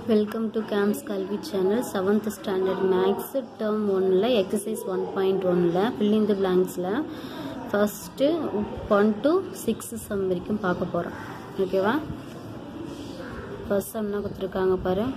welcome to games Kalvi channel seventh standard maths term ஒன்னில் exercise one point ஒனில் filling the பிளாங்க்ஸில் first one to six sum வரைக்கும் பார்க்க போகிறோம் ஓகேவா ஃபஸ்ட் சம்னா கொடுத்துருக்காங்க பாரு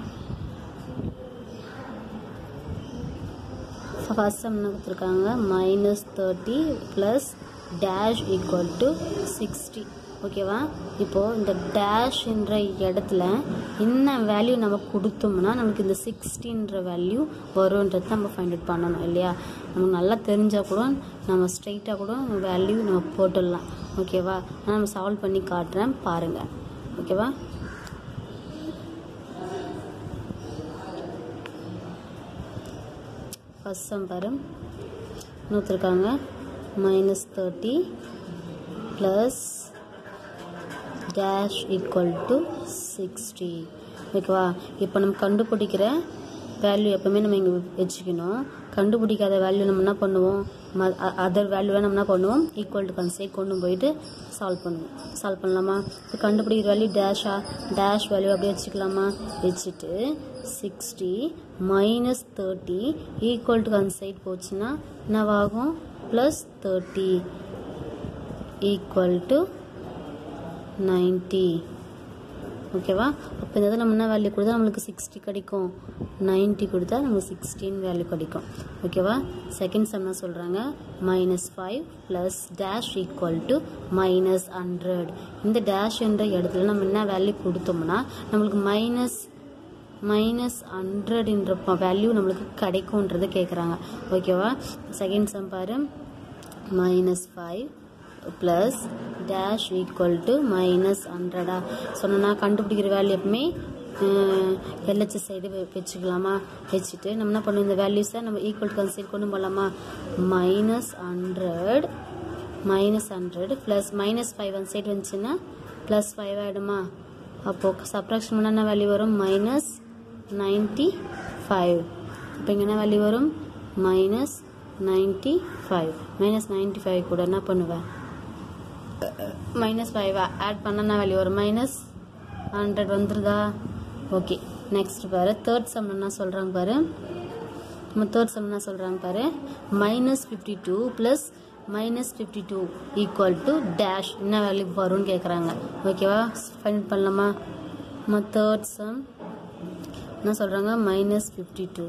ஃபஸ்ட் சம்னா கொடுத்துருக்காங்க minus thirty plus dash equal to sixty ஓகேவா இப்போது இந்த டேஷ்ன்ற இடத்துல என்ன வேல்யூ நம்ம கொடுத்தோம்னா நமக்கு இந்த சிக்ஸ்டின்ற வேல்யூ வரும்ன்றது நம்ம ஃபைண்ட் அவுட் பண்ணணும் இல்லையா நமக்கு நல்லா தெரிஞ்சால் கூட நம்ம ஸ்ட்ரைட்டாக கூட வேல்யூ நம்ம போட்டுடலாம் ஓகேவா நான் நம்ம சால்வ் பண்ணி காட்டுறேன் பாருங்கள் ஓகேவா ஃபஸ்ட் சம் பாரு நூற்றுருக்காங்க minus thirty plus dash equal to sixty ஓகேவா இப்போ நம்ம கண்டுபிடிக்கிற வேல்யூ எப்போவுமே நம்ம இங்கே வச்சுக்கணும் கண்டுபிடிக்காத வேல்யூ நம்ம என்ன பண்ணுவோம் அதர் வேல்யூவை நம்ம என்ன பண்ணுவோம் ஈக்குவல் டு கன்சைட் கொண்டு போயிட்டு சால்வ் பண்ணுவோம் சால்வ் பண்ணலாமா இப்போ கண்டுபிடிக்கிற வேல்யூ டேஷா டேஷ் வேல்யூ அப்படியே வச்சுக்கலாமா வச்சுட்டு sixty minus thirty equal to கன்சைட் போச்சுன்னா என்னவாகும் plus thirty equal to ninety ஓகேவா அப்போ இந்த நம்ம என்ன வேல்யூ கொடுத்தா நம்மளுக்கு சிக்ஸ்டி கிடைக்கும் நைன்ட்டி கொடுத்தா நமக்கு சிக்ஸ்டீன் வேல்யூ கிடைக்கும் ஓகேவா செகண்ட் சம் என்ன சொல்கிறாங்க minus five plus dash equal to minus hundred இந்த டேஷ்ன்ற இடத்துல நம்ம என்ன வேல்யூ கொடுத்தோம்னா நம்மளுக்கு மைனஸ் மைனஸ் ஹண்ட்ரட்ன்ற வேல்யூ நம்மளுக்கு கிடைக்கும்ன்றது கேட்குறாங்க ஓகேவா செகண்ட் சம் பாரு minus five plus dash equal to minus ஹண்ட்ரடா சொன்னா கண்டுபிடிக்கிற வேல்யூ எப்பவுமே எல்ஹெச் சைடு வச்சுக்கலாமா வச்சுட்டு நம்ம என்ன பண்ணுவோம் இந்த வேல்யூஸை நம்ம ஈக்குவல் கன்சிடர் கொண்டு போகலாமா minus hundred minus hundred plus minus five one side வந்துச்சுன்னா ப்ளஸ் ஃபைவ் ஆகிடுமா அப்போது சப்ராக்ஷன் பண்ணால் என்ன வேல்யூ வரும் மைனஸ் நைன்ட்டி ஃபைவ் இப்போ இங்கே என்ன வேல்யூ வரும் minus ninety five minus ninety five கூட என்ன பண்ணுவேன் மைனஸ் ஃபைவ் ஆட் பண்ணனா வேல்யூ வரும் மைனஸ் ஹண்ட்ரட் வந்துருதா ஓகே நெக்ஸ்ட் பாரு தேர்ட் சம் என்ன சொல்கிறாங்க பாரு நம்ம தேர்ட் சம் என்ன சொல்கிறாங்க பாரு minus fifty two plus minus fifty two equal to dash என்ன வேல்யூ வரும்னு கேட்குறாங்க ஓகேவா ஃபைண்ட் பண்ணலாமா நம்ம தேர்ட் சம் என்ன சொல்கிறாங்க minus fifty two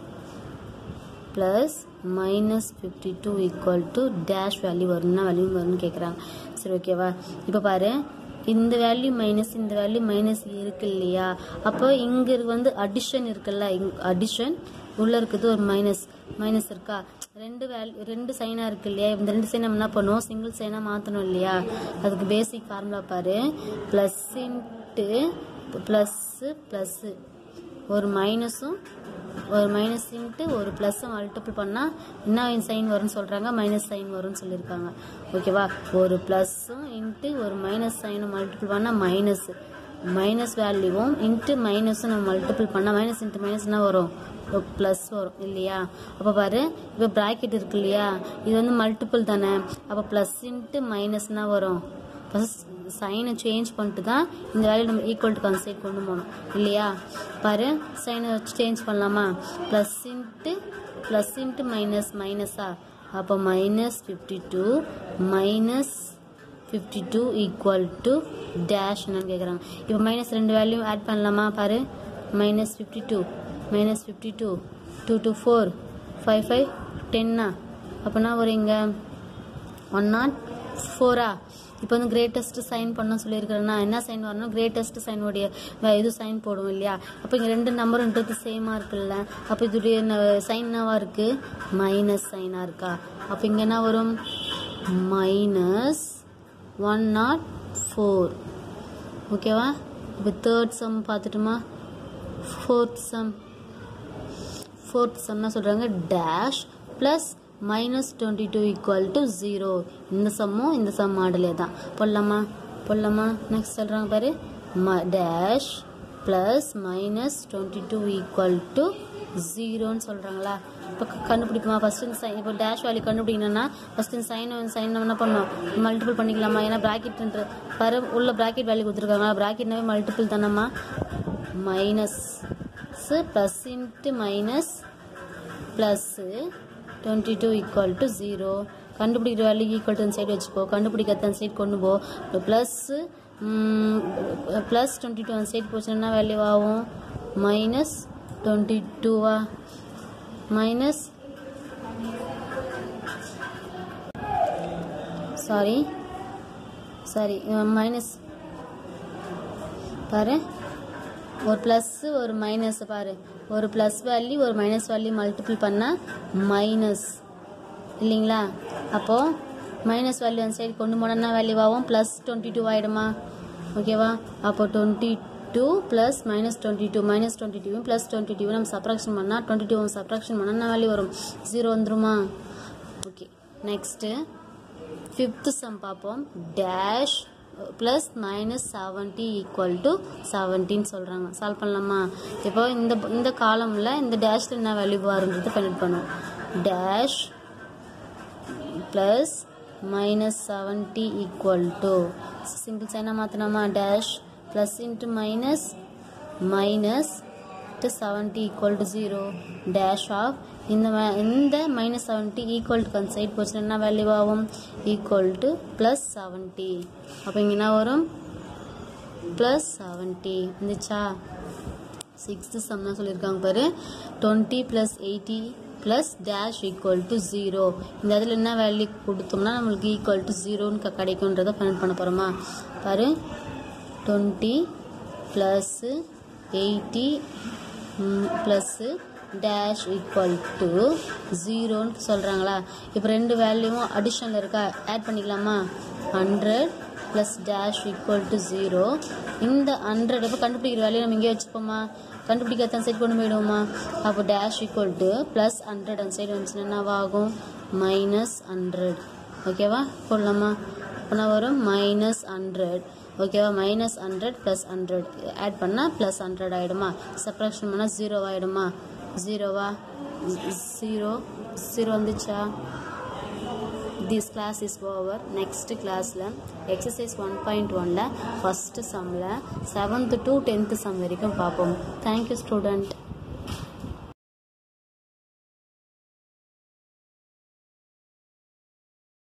plus minus fifty two equal to dash value வரும்னா வேல்யூ வரும்னு கேட்குறாங்க சரி ஓகேவா இப்போ பாரு இந்த வேல்யூ மைனஸ் இந்த வேல்யூ மைனஸ் இருக்கு இல்லையா அப்போ இங்கே வந்து அடிஷன் இருக்குல்ல அடிஷன் உள்ளே இருக்குது ஒரு மைனஸ் மைனஸ் இருக்கா ரெண்டு வேல்யூ ரெண்டு சைனாக இருக்கு இல்லையா இந்த ரெண்டு சைன் நம்ம என்ன பண்ணுவோம் சிங்கிள் சைனாக மாற்றணும் இல்லையா அதுக்கு பேசிக் ஃபார்முலா பாரு ப்ளஸ் இன்ட்டு ப்ளஸ்ஸு ப்ளஸ்ஸு ஒரு மைனஸும் ஒரு மைனஸ் இன்ட்டு ஒரு ப்ளஸ்ஸை மல்டிபிள் பண்ணால் என்ன சைன் வரும்னு சொல்கிறாங்க மைனஸ் சைன் வரும்னு சொல்லியிருக்காங்க ஓகேவா ஒரு ப்ளஸ்ஸும் இன்ட்டு ஒரு மைனஸ் சைனும் மல்டிபிள் பண்ணால் மைனஸ் மைனஸ் வேல்யூவும் இன்ட்டு மைனஸும் நம்ம மல்டிபிள் பண்ணால் மைனஸ் இன்ட்டு மைனஸ் என்ன வரும் ப்ளஸ் வரும் இல்லையா அப்போ பாரு இப்போ ப்ராக்கெட் இருக்கு இல்லையா இது வந்து மல்டிபிள் தானே அப்போ ப்ளஸ் இன்ட்டு மைனஸ்னா வரும் ஃபஸ்ட் சைனை சேஞ்ச் பண்ணிட்டு தான் இந்த வேல்யூ நம்ம ஈக்குவல் டு கன்சைட் கொண்டு போகணும் இல்லையா பாரு சைனை வச்சு சேஞ்ச் பண்ணலாமா plus into plus into minus மைனஸா அப்போ minus fifty two minus fifty two equal to dash என்னன்னு கேட்குறாங்க இப்போ மைனஸ் ரெண்டு வேல்யூ ஆட் பண்ணலாமா பாரு minus fifty two minus fifty two two two four five five டென்னா அப்போனா ஒரு இங்கே ஒன் நாட் ஃபோரா இப்போ வந்து கிரேட்டஸ்ட் சைன் பண்ண சொல்லியிருக்கிறேன்னா என்ன சைன் வரணும் கிரேட்டஸ்ட் சைனுடைய இது சைன் போடுவோம் இல்லையா அப்போ இங்கே ரெண்டு நம்பருன்றது சேமாக இருக்குல்ல அப்போ இதுடைய சைன் என்னவா இருக்குது மைனஸ் சைனாக இருக்கா அப்போ இங்கே என்ன வரும் மைனஸ் ஒன் நாட் ஃபோர் ஓகேவா இப்போ தேர்ட் சம் பார்த்துட்டுமா ஃபோர்த் சம் ஃபோர்த் சம்னா சொல்கிறாங்க dash plus minus twenty two equal to zero இந்த சம்மும் இந்த சம் மாடலே தான் போடலாமா போடலாமா நெக்ஸ்ட் சொல்கிறாங்க பாரு ம dash plus minus twenty two equal to ஜீரோன்னு சொல்கிறாங்களா இப்போ கண்டுபிடிக்குமா ஃபஸ்ட்டு இந்த சைன் இப்போ டேஷ் வேல்யூ கண்டுபிடிக்கணும்னா ஃபஸ்ட்டு இந்த சைன் சைன் நம்ம என்ன பண்ணணும் மல்டிபிள் பண்ணிக்கலாமா ஏன்னா ப்ராக்கெட்ன்ற பர உள்ள ப்ராக்கெட் வேல்யூ கொடுத்துருக்காங்க ப்ராக்கெட்னாவே மல்டிபிள் தானம்மா minus plus plus into minus plus twenty two equal to zero கண்டுபிடிக்கிற வேல்யூ ஈக்குவல் டு அந்த சைடு வச்சுக்கோ கண்டுபிடிக்காத அந்த சைடு கொண்டு போ ப்ளஸ்ஸு ப்ளஸ் டுவெண்ட்டி டூ அந்த சைடு போச்சுன்னா என்ன வேல்யூ ஆகும் மைனஸ் டுவெண்ட்டி டூவா மைனஸ் சாரி சாரி மைனஸ் பாரு ஒரு ப்ளஸ்ஸு ஒரு மைனஸ் பாரு ஒரு ப்ளஸ் வேல்யூ ஒரு மைனஸ் வேல்யூ மல்டிபிள் பண்ணால் மைனஸ் இல்லைங்களா அப்போது மைனஸ் வேல்யூ அந்த சைடு கொண்டு போனோம்னா வேல்யூ ஆகும் ப்ளஸ் டுவெண்ட்டி டூ ஆகிடுமா ஓகேவா அப்போ twenty two plus minus twenty two minus twenty two plus twenty two நம்ம சப்ராக்ஷன் பண்ணால் டுவெண்ட்டி டூ சப்ராக்ஷன் பண்ணால் என்ன வேல்யூ வரும் ஜீரோ வந்துருமா ஓகே நெக்ஸ்ட்டு ஃபிஃப்த்து சம் பார்ப்போம் dash plus minus seventy equal to செவன்ட்டின்னு சொல்கிறாங்க சால்வ் பண்ணலாமா இப்போ இந்த இந்த காலமில் இந்த டேஷில் என்ன வேல்யூ வருன்றது கனெக்ட் பண்ணுவோம் dash plus minus seventy equal to simple சைனாக மாற்றினோமா dash plus into minus minus to seventy equal to zero dash of இந்த இந்த மைனஸ் செவன்ட்டி ஈக்குவல் டு அந்த சைட் போச்சுன்னா என்ன வேல்யூ ஆகும் ஈக்குவல் டு ப்ளஸ் செவன்ட்டி அப்போ இங்கே என்ன வரும் ப்ளஸ் செவன்ட்டி இருந்துச்சா சிக்ஸ்த்து சம் தான் சொல்லியிருக்காங்க பாரு twenty plus eighty plus dash equal to zero இந்த இதில் என்ன வேல்யூ கொடுத்தோம்னா நம்மளுக்கு ஈக்குவல் டு ஜீரோன்னு கிடைக்குன்றதை ஃபைண்ட் பண்ண போகிறோமா பாரு twenty plus eighty plus dash equal to ஜீரோன்னு சொல்கிறாங்களா இப்போ ரெண்டு வேல்யூவும் அடிஷனில் இருக்கா ஆட் பண்ணிக்கலாமா hundred plus dash equal to zero இந்த ஹண்ட்ரட் இப்போ கண்டுபிடிக்கிற வேல்யூ நம்ம இங்கே வச்சுப்போமா கண்டுபிடிக்காத சைடு கொண்டு போயிடுவோமா அப்போ dash equal to plus hundred அந்த சைடு வந்துச்சுன்னா என்னவாகும் மைனஸ் ஹண்ட்ரட் ஓகேவா போடலாமா அப்போனா வரும் மைனஸ் ஹண்ட்ரட் ஓகேவா minus hundred plus hundred add பண்ணால் ப்ளஸ் ஹண்ட்ரட் ஆகிடுமா சப்ராக்ஷன் பண்ணால் ஜீரோ ஆகிடுமா ஜீரோவா ஜீரோ ஜீரோ வந்துச்சா this class is over next கிளாஸில் எக்ஸசைஸ் ஒன் பாயிண்ட் ஒனில் ஃபஸ்ட்டு சம்மில் செவன்த்து டு டென்த்து சம் வரைக்கும் பார்ப்போம் தேங்க்யூ ஸ்டூடெண்ட்